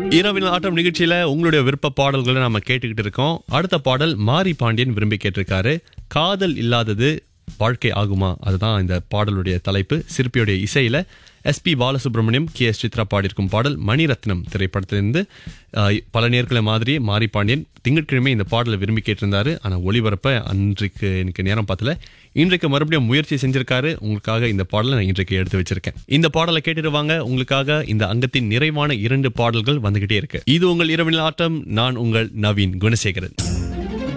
இரவின் ஆட்டம் நிகழ்ச்சியில உங்களுடைய விருப்ப பாடல்களை நாம கேட்டுக்கிட்டு இருக்கோம் அடுத்த பாடல் மாரி பாண்டியன் விரும்பி கேட்டிருக்காரு காதல் இல்லாதது வாழ்க்கை ஆகுமா அதுதான் இந்த பாடலுடைய தலைப்பு சிற்பியுடைய இசையில SP Balasubrahmanyam K S Chithra பாடியிருக்கும் பாடல் மணிரத்னம் திரைப்படத்திலிருந்து அஹ், பல நேர்களை மாதிரி மாரி பாண்டியன் திங்கட்கிழமை இந்த பாடலை விரும்பி கேட்டிருந்தாரு ஆனா ஒளிபரப்ப அன்றைக்கு எனக்கு நேரம் பார்த்தல இன்றைக்கு மறுபடியும் முயற்சி செஞ்சிருக்காரு உங்களுக்காக இந்த பாடலை நான் இன்றைக்கு எடுத்து வச்சிருக்கேன் இந்த பாடலை கேட்டுட்டு வாங்க உங்களுக்காக இந்த அங்கத்தின் நிறைவான இரண்டு பாடல்கள் வந்துகிட்டே இருக்கு இது உங்கள் இரவின் ஆட்டம் நான் உங்கள் நவீன் குணசேகரன்